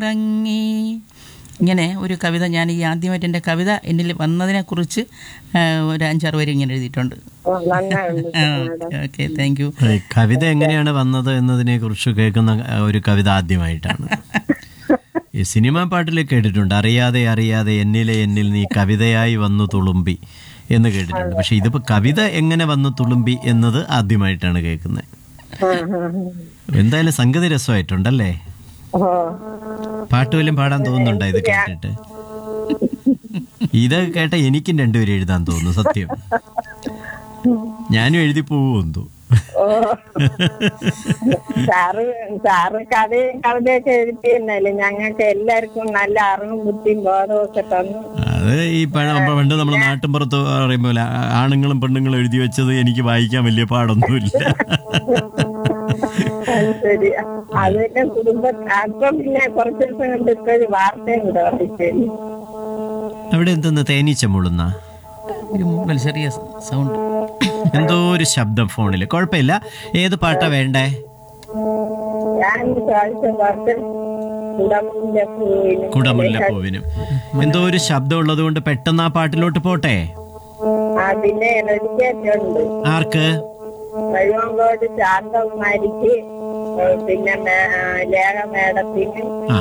ഇറങ്ങി ഇങ്ങനെ ഒരു കവിത ഞാൻ ഈ ആദ്യമായിട്ട് എൻ്റെ കവിത എന്നിൽ വന്നതിനെക്കുറിച്ച് ആ, ഒരു അഞ്ചാറ് പേര് ഇങ്ങനെ എഴുതിയിട്ടുണ്ട് ഓ, നന്നായുണ്ട് ഓക്കെ താങ്ക് യു ഈ കവിത എങ്ങനെയാണ് വന്നത് എന്നതിനെ കുറിച്ച് കേൾക്കുന്ന ഒരു കവിത ആദ്യമായിട്ടാണ് ഈ സിനിമാ പാട്ടിൽ കേട്ടിട്ടുണ്ട് അറിയാതെ അറിയാതെ എന്നിലെ എന്നിൽ നീ കവിതയായി വന്നു തുളുമ്പി എന്ന് കേട്ടിട്ടുണ്ട് പക്ഷെ ഇതിപ്പോ കവിത എങ്ങനെ വന്നു തുളുമ്പി എന്നത് ആദ്യമായിട്ടാണ് കേൾക്കുന്നത് എന്തായാലും സംഗതി രസമായിട്ടുണ്ടല്ലേ ഓ പാട്ട് വല്ലതും പാടാൻ തോന്നുന്നുണ്ടോ ഇത് കേട്ടിട്ട് ഇത് കേട്ട എനിക്കും രണ്ടുപേരും എഴുതാൻ തോന്നുന്നു സത്യം ഞാനും എഴുതി പോകുന്നു ഓ സാറ് സാറ് കഥയും കവിതയൊക്കെ എഴുതിയെന്നല്ലേ ഞങ്ങൾക്ക് എല്ലാവർക്കും നല്ല അറിവും ബുദ്ധിയും ബോധവും ഒക്കെ തന്നു അത് ഈ പഴ- പണ്ട് നമ്മൾ നാട്ടിൻപുറത്ത് പറയുമ്പോൾ ആണുങ്ങളും പെണ്ണുങ്ങളും എഴുതി വെച്ചത് എനിക്ക് വായിക്കാൻ വലിയ പാടൊന്നുമില്ല അത് ശരി അതിന്റെ കുടുംബ അപ്പൊ പിന്നെ കുറച്ച് ദിവസം കൊണ്ട് ഇപ്പൊ ഒരു വാർത്തയും കൂടെ വായിച്ചു അവിടെ എന്തെന്ന് തേനീച്ച മുളുന്ന ഒരു മൂളൽ ചെറിയ സൗണ്ട് എന്തോ ഒരു ശബ്ദം ഫോണിൽ കുഴപ്പമില്ല ഏത് പാട്ടാ വേണ്ടേ ഞാൻ പ്രാവശ്യം പാട്ട് കുടമുല്ല പൂവിനും കുടമുല്ലപ്പൂവിനും എന്തോ ഒരു ശബ്ദം ഉള്ളത് കൊണ്ട് പെട്ടെന്ന് ആ പാട്ടിലോട്ട് പോട്ടെ ആ പിന്നെ റെഡിക്കേറ്റുണ്ട് ആർക്ക് കഴിവങ്കോട് ശാന്തകുമാരിക്ക് പിന്നെ മേ- ലേഖ മേഡത്തിന് ആ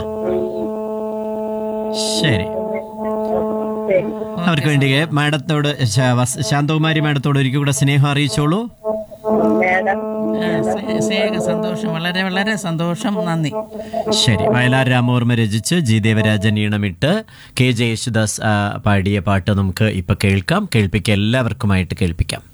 ശരി ശരി അവർക്ക് വേണ്ടി മാഡത്തോട് ശ- വസ്- ശാന്തകുമാരി മാഡത്തോട് ഒരിക്കൽ കൂടെ സ്നേഹം അറിയിച്ചോളൂ മേഡം ആ, സ്നേ- സ്നേഹ സന്തോഷം വളരെ വളരെ സന്തോഷം നന്ദി ശരി വയലാർ രാമവർമ്മ രചിച്ച് ജി ദേവരാജൻ ഈണമിട്ട് കെ ജെ യേശുദാസ് ആ, പാടിയ പാട്ട് നമുക്ക് ഇപ്പൊ കേൾക്കാം കേൾപ്പിക്കാം എല്ലാവർക്കുമായിട്ട് കേൾപ്പിക്കാം